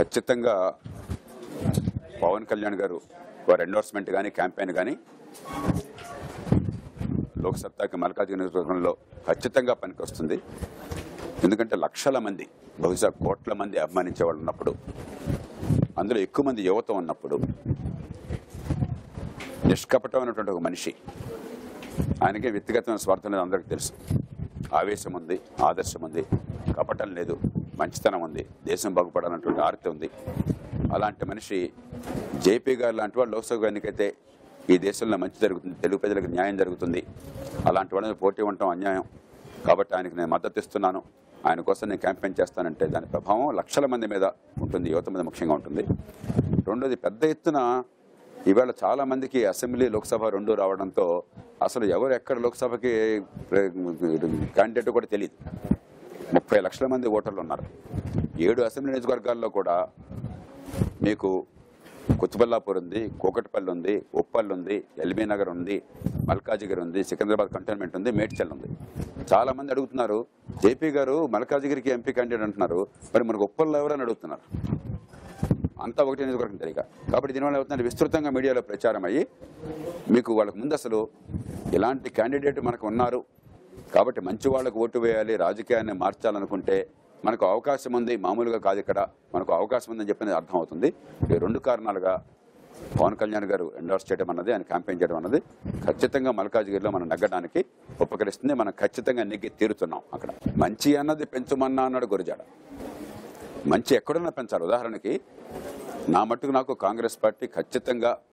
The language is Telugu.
ఖచ్చితంగా పవన్ కళ్యాణ్ గారు వారి ఎండోర్స్మెంట్ కానీ క్యాంపెయిన్ కానీ లోక్సత్తాకి మల్కాజ్గిరి నియోజకవర్గంలో ఖచ్చితంగా పనికొస్తుంది ఎందుకంటే లక్షల మంది బహుశా కోట్ల మంది అభిమానించే వాళ్ళు ఉన్నప్పుడు అందులో ఎక్కువ మంది యువత ఉన్నప్పుడు నిష్కపటమైనటువంటి ఒక మనిషి ఆయనకే వ్యక్తిగతమైన స్వార్థం లేదు అందరికీ తెలుసు ఆవేశం ఉంది ఆదర్శం ఉంది కపటం లేదు మంచితనం ఉంది దేశం బాగుపడాలన్నటువంటి ఆర్తి ఉంది అలాంటి మనిషి జేపీ గారు లాంటి వాళ్ళు లోక్సభ ఎన్నికైతే ఈ దేశంలో మంచి జరుగుతుంది తెలుగు ప్రజలకు న్యాయం జరుగుతుంది అలాంటి వాళ్ళని పోటీ ఉండటం అన్యాయం కాబట్టి ఆయనకి నేను మద్దతు ఇస్తున్నాను ఆయన కోసం నేను క్యాంపెయిన్ చేస్తానంటే దాని ప్రభావం లక్షల మంది మీద ఉంటుంది యువత మీద ముఖ్యంగా ఉంటుంది రెండోది పెద్ద ఎత్తున ఈవేళ చాలా మందికి అసెంబ్లీ లోక్సభ రెండు రావడంతో అసలు ఎవరు ఎక్కడ లోక్సభకి క్యాండిడేట్ కూడా తెలియదు ముప్పై లక్షల మంది ఓటర్లు ఉన్నారు ఏడు అసెంబ్లీ నియోజకవర్గాల్లో కూడా మీకు కుత్బల్లాపూర్ ఉంది కూకట్పల్లి ఉంది ఉప్పల్ ఉంది ఎల్బీ నగర్ ఉంది మల్కాజిగిరి ఉంది సికింద్రాబాద్ కంటోన్మెంట్ ఉంది మేడ్చల్ ఉంది చాలా మంది అడుగుతున్నారు జేపీ గారు మల్కాజిగిరికి ఎంపీ క్యాండిడేట్ అంటున్నారు మరి మనకు ఉప్పల్లో ఎవరని అడుగుతున్నారు అంతా ఒకటే నియోజకవర్గం తెలియక కాబట్టి దీనివల్ల అవుతుందంటే విస్తృతంగా మీడియాలో ప్రచారం అయ్యి మీకు వాళ్ళకి ముందు అసలు ఇలాంటి క్యాండిడేట్ మనకు ఉన్నారు కాబట్టి మంచి వాళ్ళకు ఓటు వేయాలి రాజకీయాన్ని మార్చాలనుకుంటే మనకు అవకాశం ఉంది మామూలుగా కాదు ఇక్కడ మనకు అవకాశం ఉందని చెప్పినది అర్థమవుతుంది ఈ రెండు కారణాలుగా పవన్ కళ్యాణ్ గారు ఎండోర్స్ చేయడం అన్నది ఆయన క్యాంపెయిన్ చేయడం అన్నది ఖచ్చితంగా మల్కాజ్గిరిలో మనం నగ్గడానికి ఉపకరిస్తుంది మనం ఖచ్చితంగా నెగ్గి తీరుతున్నాం అక్కడ మంచి అన్నది పెంచమన్నా అన్నాడు గురజాడ మంచి ఎక్కడున్నా పెంచాలి ఉదాహరణకి నా మట్టుకు నాకు కాంగ్రెస్ పార్టీ ఖచ్చితంగా